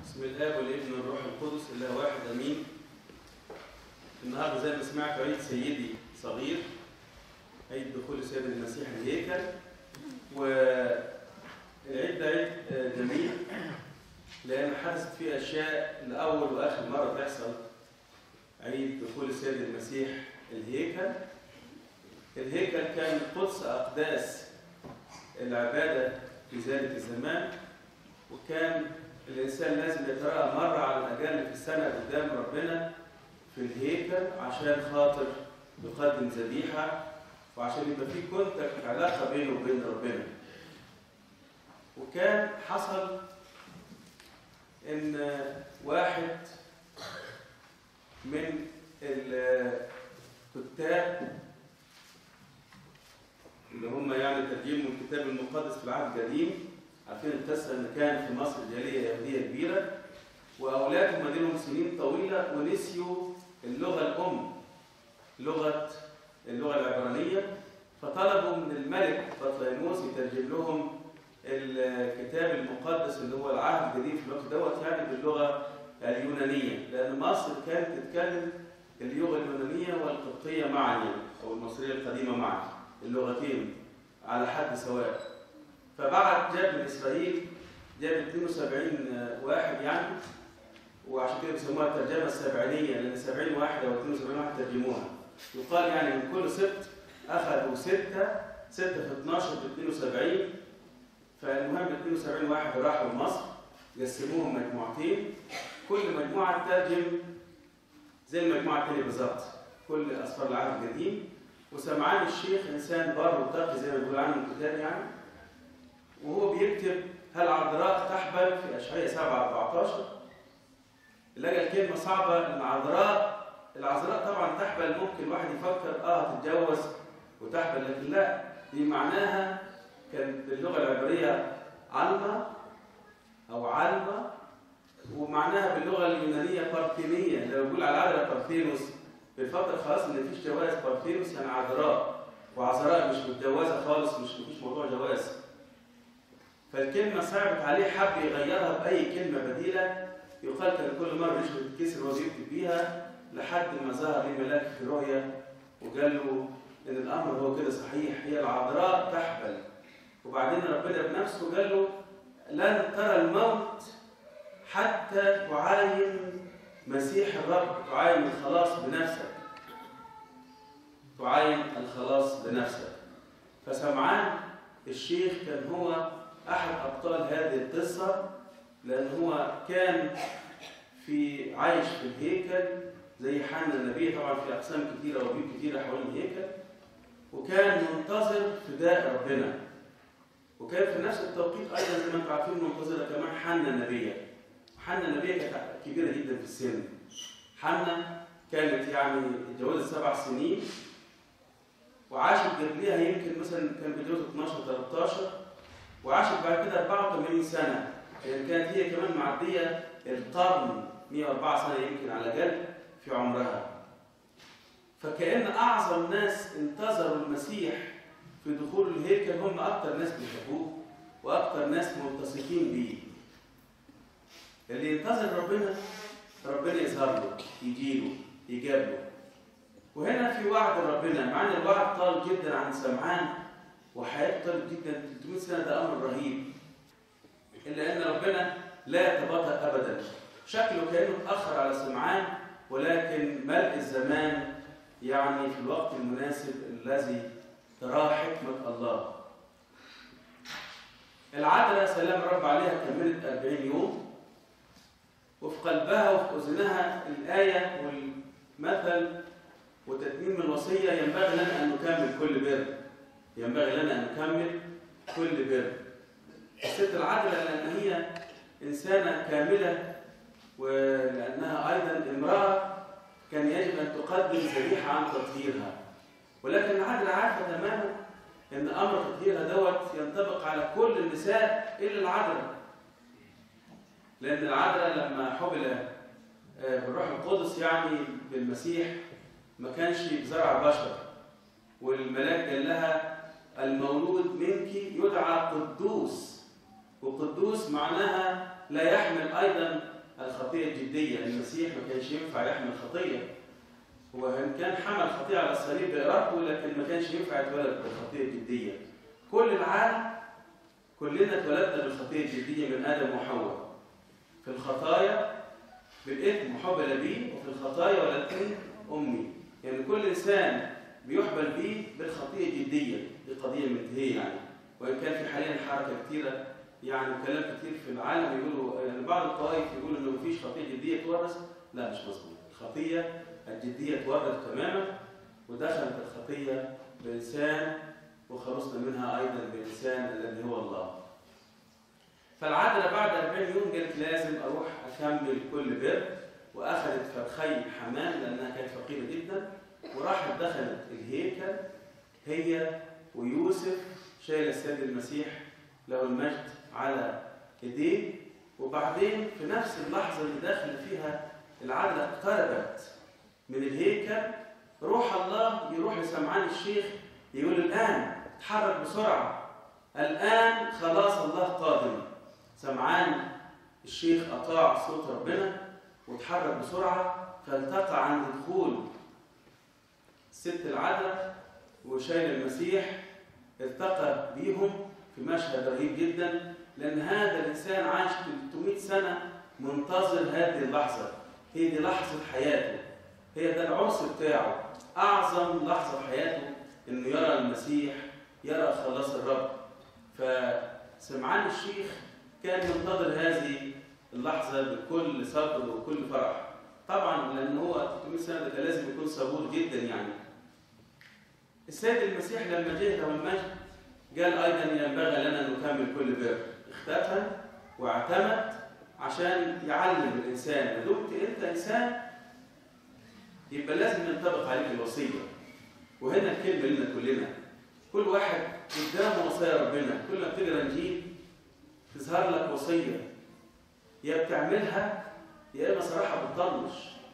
بسم الاب والابن والروح القدس اله واحد امين النهارده زي ما سمعت عيد سيدي صغير عيد دخول السيد المسيح الهيكل والعيد ده عيد آه، جميل لان حدثت فيه اشياء لاول واخر مره تحصل عيد دخول السيد المسيح الهيكل الهيكل كان قدس اقداس العباده في ذلك الزمان وكان الإنسان لازم يترقى مرة على الأقل في السنة قدام ربنا في الهيكل عشان خاطر يقدم ذبيحة وعشان يبقى في كونتاكت علاقة بينه وبين ربنا. وكان حصل إن واحد من الكتاب اللي هم يعني ترجموا الكتاب المقدس في العهد القديم عارفين القصه ان كان في مصر جاليه يهوديه كبيره واولادهم مدينهم سنين طويله ونسيوا اللغه الام لغه اللغه العبرانيه فطلبوا من الملك بطليموس يترجم لهم الكتاب المقدس اللي هو العهد الجديد في الوقت دوت يعني باللغه اليونانيه لان مصر كانت تتكلم اللغه اليونانيه والقبطيه معا يعني او المصريه القديمه معا اللغتين على حد سواء فبعت جاب من اسرائيل جاب 72 واحد يعني وعشان كده بيسموها الترجمه السبعينيه لان 70 واحد او 72 واحد ترجموها يقال يعني من كل سبت اخذوا سته سته في 12 ب 72 فالمهم 72 واحد راحوا مصر قسموهم مجموعتين كل مجموعه ترجم زي المجموعه الثانيه بالظبط كل اسفار العهد القديم وسمعان الشيخ انسان بار وتقي زي ما بيقول عنه الكتاب يعني وهو بيكتب هل عذراء تحبل في اشعياء 7 14 لقى الكلمه صعبه ان عذراء العذراء طبعا تحبل ممكن واحد يفكر اه تتجوز وتحبل لكن لا دي معناها كان باللغه العبريه علمه او علمه ومعناها باللغه اليونانيه بارتينيه لو بيقول على العذراء بارتينوس بيفكر خلاص ان مفيش جواز بارتينوس يعني عذراء وعذراء مش متجوزه خالص مش مفيش موضوع جواز فالكلمة صعبت عليه حب يغيرها بأي كلمة بديلة يقال كان كل مرة رجله تتكسر وهو بيكتب بيها لحد ما ظهر لي ملاك في رؤيا وقال له إن الأمر هو كده صحيح هي العذراء تحبل وبعدين ربنا بنفسه قال له لن ترى الموت حتى تعاين مسيح الرب تعاين الخلاص بنفسك تعاين الخلاص بنفسك فسمعان الشيخ كان هو احد ابطال هذه القصه لان هو كان في عايش في الهيكل زي حنا النبي طبعا في اقسام كثيره وبيوت كثيره حوالين الهيكل وكان منتظر فداء ربنا وكان في نفس التوقيت ايضا زي ما انتم عارفين منتظره كمان حنا النبيه حنا النبيه كانت كبيره جدا في السن حنا كانت يعني اتجوزت سبع سنين وعاشت قبلها يمكن مثلا كان بيتجوز 12 13 وعاشت بعد كده 84 سنة يعني كانت هي كمان معدية القرن 104 سنة يمكن على الأقل في عمرها فكأن أعظم ناس انتظروا المسيح في دخول الهيكل هم أكتر ناس بيحبوه وأكتر ناس ملتصقين بيه اللي ينتظر ربنا ربنا يظهر له يجي له يجاب له وهنا في وعد ربنا مع ان الوعد طال جدا عن سمعان وحياته طالت جدا 300 سنه ده امر رهيب الا ان ربنا لا يتباطأ ابدا شكله كانه اتاخر على سمعان ولكن ملء الزمان يعني في الوقت المناسب الذي تراه حكمه الله العذراء سلام الرب عليها كملت 40 يوم وفي قلبها وفي اذنها الايه والمثل وتتميم الوصيه ينبغي لنا ان نكمل كل بر ينبغي لنا أن نكمل كل بر الست العادلة لأن هي إنسانة كاملة ولأنها أيضا امرأة كان يجب أن تقدم ذبيحة عن تطهيرها ولكن العادلة عارفة تماما أن أمر تطهيرها دوت ينطبق على كل النساء إلا العذراء لأن العذراء لما حبل بالروح القدس يعني بالمسيح ما كانش بزرع بشر والملاك قال لها المولود منك يدعى قدوس وقدوس معناها لا يحمل أيضا الخطية الجدية المسيح ما كانش ينفع يحمل خطية هو إن كان حمل خطية على الصليب بإرادته لكن ما كانش ينفع يتولد بالخطية الجدية كل العالم كلنا اتولدنا بالخطية الجدية من آدم وحواء في الخطايا بالإثم وحبل بي وفي الخطايا ولدتني أمي يعني كل إنسان بيحبل بيه بالخطية الجدية دي قضية منتهية يعني وإن كان في حاليا حركة كثيرة يعني كلام كتير في العالم يقولوا يعني بعض الطوائف يقولوا إنه مفيش خطية جدية تورث لا مش مظبوط الخطية الجدية تورث تماما ودخلت الخطية بإنسان وخلصنا منها أيضا بإنسان الذي هو الله فالعذراء بعد 40 يوم قالت لازم أروح أكمل كل بر وأخذت فرخي حمام لأنها كانت فقيرة جدا وراحت دخلت الهيكل هي ويوسف شايل السيد المسيح له المجد على ايديه وبعدين في نفس اللحظه اللي داخل فيها العذراء اقتربت من الهيكل روح الله يروح لسمعان الشيخ يقول الان اتحرك بسرعه الان خلاص الله قادم سمعان الشيخ اطاع صوت ربنا وتحرك بسرعه فالتقى عند دخول الست العذراء وشايل المسيح التقى بيهم في مشهد رهيب جدا لان هذا الانسان عاش 300 سنه منتظر هذه اللحظه هي دي لحظه حياته هي ده العرس بتاعه اعظم لحظه في حياته انه يرى المسيح يرى خلاص الرب فسمعان الشيخ كان ينتظر هذه اللحظه بكل صبر وكل فرح طبعا لان هو 300 سنه ده كان لازم يكون صبور جدا يعني السيد المسيح لما جه له المجد قال ايضا ينبغي لنا ان نكمل كل بر اختفى واعتمد عشان يعلم الانسان ما دمت انت انسان يبقى لازم ينطبق عليك الوصيه وهنا الكلمه لنا كلنا كل واحد قدامه وصايا ربنا كل ما بتقرا انجيل تظهر لك وصيه يا بتعملها يا اما صراحه بتطنش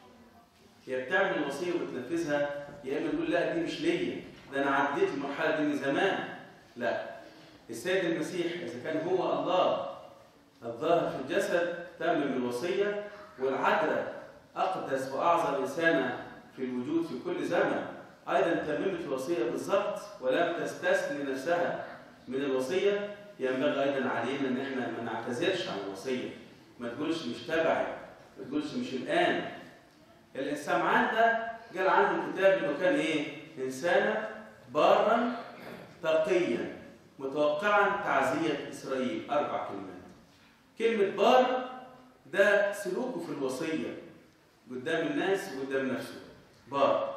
يا بتعمل الوصيه وبتنفذها يا اما تقول لا دي مش ليا ده انا عديت المرحله دي من زمان لا السيد المسيح اذا كان هو الله الظاهر في الجسد تمم الوصيه والعذراء اقدس واعظم انسانه في الوجود في كل زمن ايضا تممت الوصيه بالضبط ولم تستثني نفسها من الوصيه ينبغي ايضا علينا ان احنا ما نعتذرش عن الوصيه ما تقولش مش تبعي ما تقولش مش الان السمعان ده قال عنه الكتاب انه كان ايه انسانا بارا تقيا متوقعا تعزيه اسرائيل اربع كلمات كلمه بار ده سلوكه في الوصيه قدام الناس وقدام نفسه بار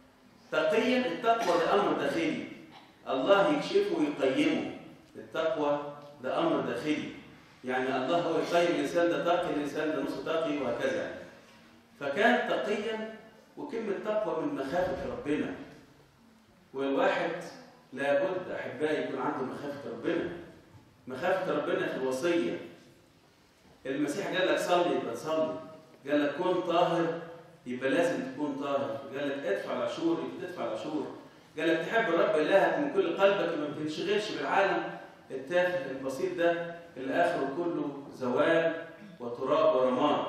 تقيا التقوى ده امر داخلي الله يكشفه ويقيمه التقوى ده امر داخلي يعني الله هو يقيم الانسان ده تقي الانسان ده نص تقي وهكذا يعني فكان تقيا وكلمه تقوى من مخافه ربنا والواحد لابد احبائي يكون عنده مخافه ربنا مخافه ربنا في الوصيه المسيح قال لك صلي يبقى تصلي قال لك كن طاهر يبقى لازم تكون طاهر قال لك ادفع العشور يبقى تدفع العشور قال لك تحب الرب الهك من كل قلبك ما تنشغلش بالعالم التافه البسيط ده اللي اخره كله زوال وتراب ورماد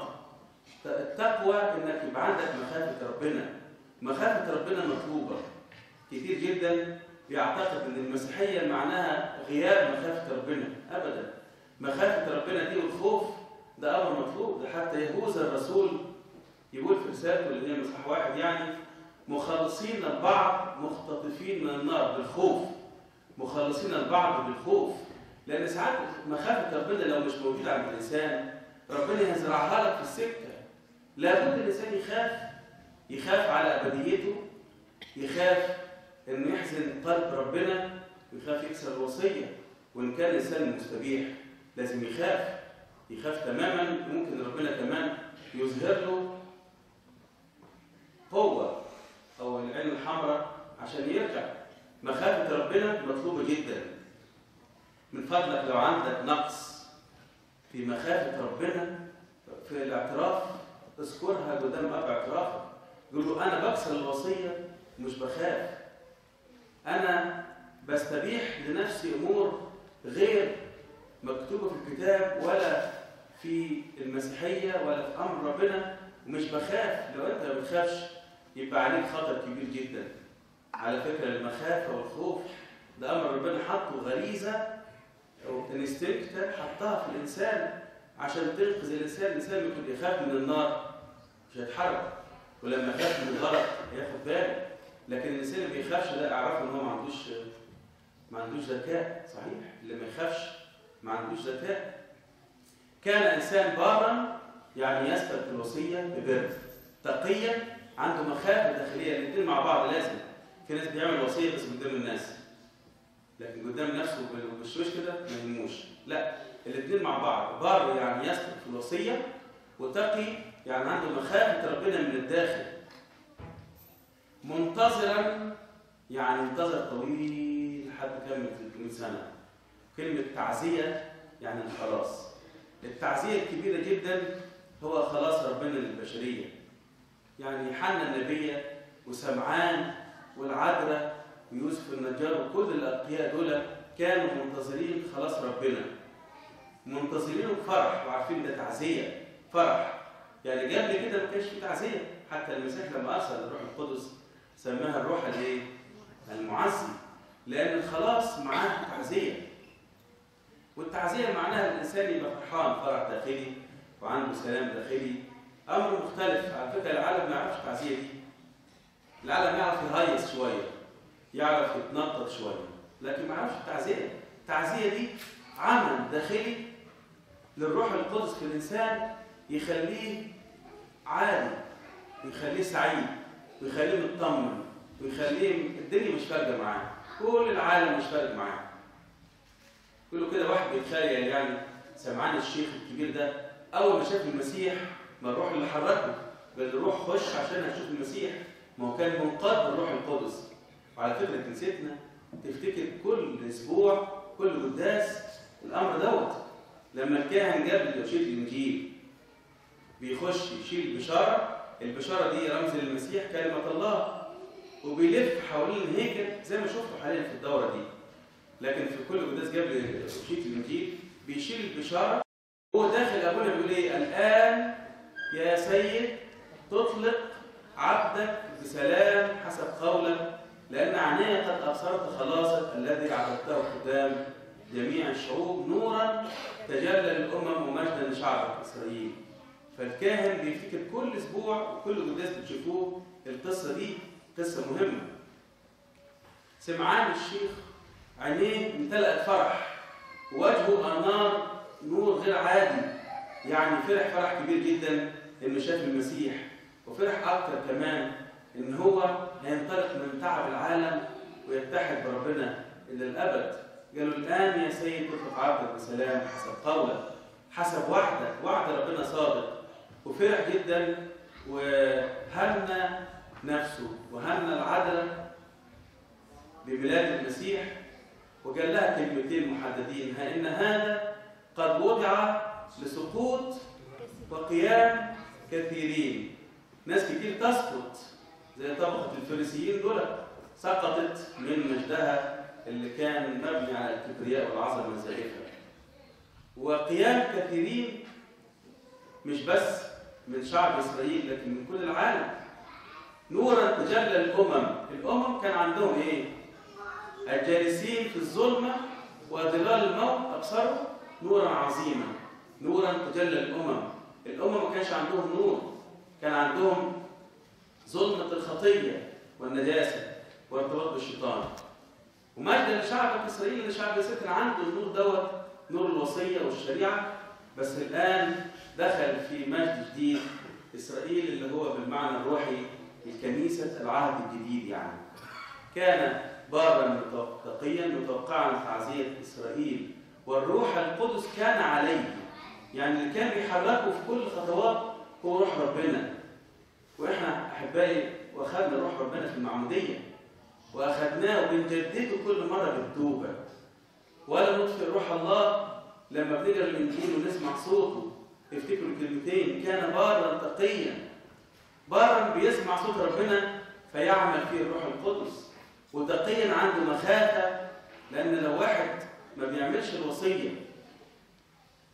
التقوى انك يبقى عندك مخافه ربنا مخافه ربنا مطلوبه كتير جدا بيعتقد ان المسيحيه معناها غياب مخافه ربنا ابدا مخافه ربنا دي والخوف ده امر مطلوب ده حتى يهوذا الرسول يقول في رسالته اللي هي مصحف واحد يعني مخلصين البعض مختطفين من النار بالخوف مخلصين البعض بالخوف لان ساعات مخافه ربنا لو مش موجوده عند الانسان ربنا يزرعها لك في السكه لابد الانسان يخاف يخاف على ابديته يخاف انه يحزن قلب ربنا ويخاف يكسر الوصيه وان كان الانسان مستبيح لازم يخاف يخاف تماما ممكن ربنا كمان يظهر له قوه او العين الحمراء عشان يرجع مخافه ربنا مطلوبه جدا من فضلك لو عندك نقص في مخافه ربنا في الاعتراف اذكرها قدام اب اعترافك يقول له انا بكسر الوصيه مش بخاف انا بستبيح لنفسي امور غير مكتوبه في الكتاب ولا في المسيحيه ولا في امر ربنا ومش بخاف لو انت ما بتخافش يبقى عليك خطر كبير جدا على فكره المخافه والخوف ده امر ربنا حطه غريزه او انستنكت حطها في الانسان عشان تنقذ الانسان الانسان يكون يخاف من النار مش هيتحرك ولما يخاف من الغرق هياخد باله لكن الانسان اللي ما بيخافش ده اعرفه ان هو ما عندوش ما عندوش ذكاء صحيح اللي ما يخافش ما عندوش ذكاء كان انسان بارا يعني يثبت الوصيه ببر تقيا عنده مخافه داخليه الاثنين مع بعض لازم في ناس بيعمل وصيه بس قدام الناس لكن قدام نفسه بالوشوش كده ما يهموش لا الاثنين مع بعض بار يعني يثبت في الوصيه وتقي يعني عنده مخافه ربنا من الداخل منتظرا يعني منتظر طويل لحد كمل 300 سنه كلمه تعزيه يعني الخلاص التعزيه الكبيره جدا هو خلاص ربنا للبشريه يعني حنا النبيه وسمعان والعذراء ويوسف النجار وكل الاتقياء دول كانوا منتظرين خلاص ربنا منتظرين بفرح وعارفين ده تعزيه فرح يعني قبل كده ما كانش في تعزيه حتى المسيح لما ارسل الروح القدس سماها الروح الايه؟ المعزي لان الخلاص معاه تعزيه والتعزيه معناها الانسان يبقى فرحان فرح داخلي وعنده سلام داخلي امر مختلف على فكره العالم ما يعرفش التعزيه دي العالم يعرف يهيص شويه يعرف يتنطط شويه لكن ما يعرفش التعزيه التعزيه دي عمل داخلي للروح القدس في الانسان يخليه عالي ويخليه سعيد ويخليه مطمن ويخليه الدنيا مش فارقه معاه كل العالم مش فارق معاه كله كده واحد بيتخيل يعني سمعان الشيخ الكبير ده اول ما شاف المسيح ما الروح اللي حركه قال له روح خش عشان اشوف المسيح ما هو كان منقاد بالروح القدس وعلى فكره كنيستنا تفتكر كل اسبوع كل قداس الامر دوت لما الكاهن جاب يشيل الانجيل بيخش يشيل البشاره البشاره دي رمز للمسيح كلمه الله وبيلف حوالين الهيكل زي ما شفتوا حاليا في الدوره دي لكن في كل قداس جاب شيت الانجيل بيشيل البشاره هو داخل ابونا بيقول ايه الان يا سيد تطلق عبدك بسلام حسب قولك لان عيني قد ابصرت خلاصك الذي عبدته قدام جميع الشعوب نورا تجلى للامم ومجدا لشعبك اسرائيل فالكاهن بيفتكر كل اسبوع وكل قداس بتشوفوه القصه دي قصه مهمه سمعان الشيخ عينيه امتلأت فرح ووجهه انار نور غير عادي يعني فرح فرح كبير جدا انه شاف المسيح وفرح اكتر كمان ان هو هينطلق من تعب العالم ويتحد بربنا الى الابد قالوا الان يا سيد تطلق عبدك بسلام حسب قولك حسب وعدك وعد ربنا صادق وفرح جدا وهنى نفسه وهنى العذراء بميلاد المسيح وقال لها كلمتين محددين ها ان هذا قد وضع لسقوط وقيام كثيرين ناس كتير تسقط زي طبقه الفريسيين دول سقطت من مجدها اللي كان مبني على الكبرياء والعظمه الزائفه وقيام كثيرين مش بس من شعب اسرائيل لكن من كل العالم نورا تجلى الامم الامم كان عندهم ايه الجالسين في الظلمه وظلال الموت ابصروا نورا عظيما نورا تجلى الامم الامم ما كانش عندهم نور كان عندهم ظلمه الخطيه والنجاسه وارتباط بالشيطان ومجد لشعب اسرائيل ان شعب اسرائيل كان عنده النور دوت نور الوصيه والشريعه بس الان دخل في مجد جديد اسرائيل اللي هو بالمعنى الروحي الكنيسه العهد الجديد يعني كان بارا تقيا متوقعا تعزيه اسرائيل والروح القدس كان عليه يعني اللي كان بيحركه في كل خطوات هو روح ربنا واحنا احبائي واخدنا روح ربنا في المعموديه واخدناه وبنجدده كل مره بالتوبه ولا نطفئ روح الله لما بنقرا الانجيل ونسمع صوته افتكروا الكلمتين كان بارا تقيا بارا بيسمع صوت ربنا فيعمل فيه الروح القدس وتقيا عنده مخافه لان لو واحد ما بيعملش الوصيه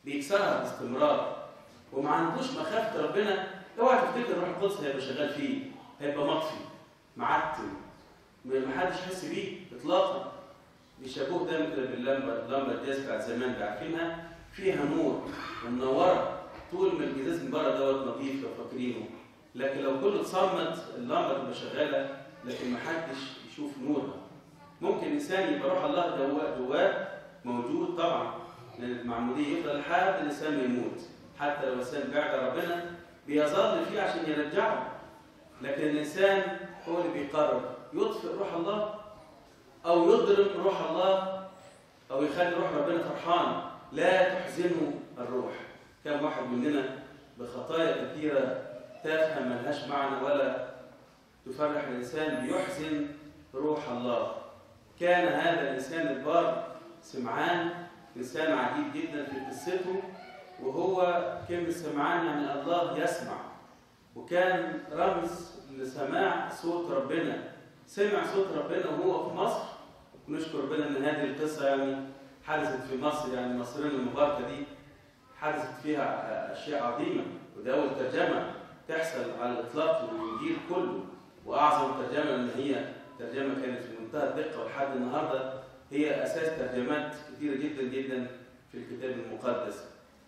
بيكسرها باستمرار وما عندوش مخافه ربنا اوعى تفتكر الروح القدس هيبقى شغال فيه هيبقى مطفي معتم ما حدش يحس بيه اطلاقا بيشابوه دايما كده باللمبه اللمبه الداس بتاعت زمان دي عارفينها فيها نور ومنوره طول ما الجزاز من بره دوت نظيف لو فاكرينه لكن لو كله اتصمت اللمبه تبقى شغاله لكن ما حدش يشوف نورها ممكن انسان يبقى روح الله جواه جواه موجود طبعا لان المعموديه يفضل لحد الانسان ما يموت حتى لو الانسان بعد ربنا بيظل فيه عشان يرجعه لكن الانسان هو اللي بيقرر يطفئ روح الله او يضرب روح الله او يخلي روح ربنا فرحان لا تحزنه الروح كم واحد مننا بخطايا كثيره تافهه ملهاش معنى ولا تفرح الانسان بيحزن روح الله كان هذا الانسان البار سمعان انسان عجيب جدا في قصته وهو كلمه سمعان يعني الله يسمع وكان رمز لسماع صوت ربنا سمع صوت ربنا وهو في مصر ونشكر ربنا ان هذه القصه يعني حدثت في مصر يعني مصرنا المباركه دي حدثت فيها اشياء عظيمه وده اول ترجمه تحصل على الاطلاق للانجيل كله واعظم ترجمه ان هي ترجمه كانت في منتهى الدقه ولحد النهارده هي اساس ترجمات كثيره جدا جدا في الكتاب المقدس.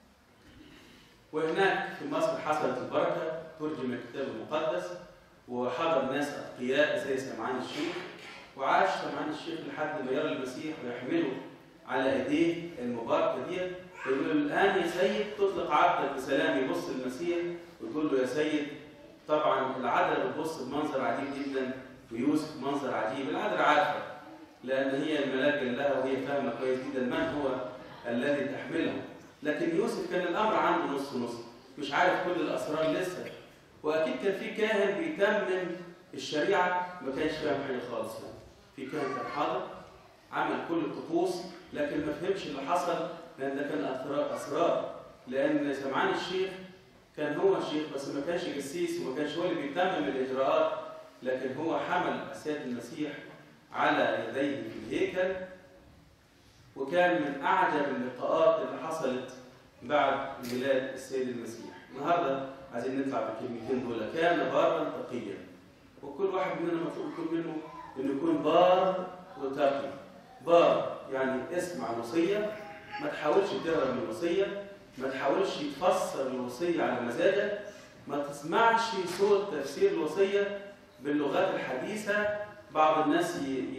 وهناك في مصر حصلت البركه ترجم الكتاب المقدس وحضر ناس اتقياء زي سمعان الشيخ وعاش سمعان الشيخ لحد ما يرى المسيح ويحمله على ايديه المباركه دي فيقول له الان يا سيد تطلق عبدك بسلام يبص المسيح وتقول له يا سيد طبعا العذراء بتبص بمنظر عجيب جدا ويوسف منظر عجيب العذراء عارفه لان هي الملاك لها وهي فاهمه كويس جدا من هو الذي تحمله لكن يوسف كان الامر عنده نص نص مش عارف كل الاسرار لسه واكيد كان في كاهن بيتمم الشريعه ما كانش فاهم حاجه خالص يعني في كاهن كان حاضر عمل كل الطقوس لكن ما فهمش اللي حصل لان ده كان اسرار اسرار لان سمعان الشيخ كان هو الشيخ بس ما كانش جسيس وما كانش هو اللي بيتمم الاجراءات لكن هو حمل السيد المسيح على يديه في الهيكل وكان من اعجب اللقاءات اللي حصلت بعد ميلاد السيد المسيح النهارده عايزين نطلع بالكلمتين دول كان بارا تقيا وكل واحد مننا مطلوب يكون منه انه يكون بار وتقي بار يعني اسمع الوصيه ما تحاولش تهرب من الوصيه ما تحاولش تفسر الوصيه على مزاجك ما تسمعش صوت تفسير الوصيه باللغات الحديثه بعض الناس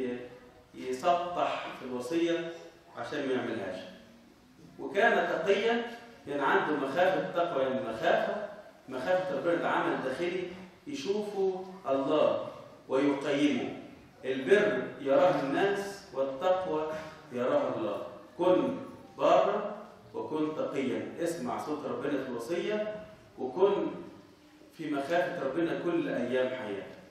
يسطح في الوصيه عشان ما يعملهاش وكان تقيا يعني عنده مخافه التقوى يعني مخافه مخافه ربنا العمل الداخلي يشوفوا الله ويقيمه البر يراه الناس والتقوى يراه الله كن بارا وكن تقيا اسمع صوت ربنا في الوصيه وكن في مخافه ربنا كل ايام حياتك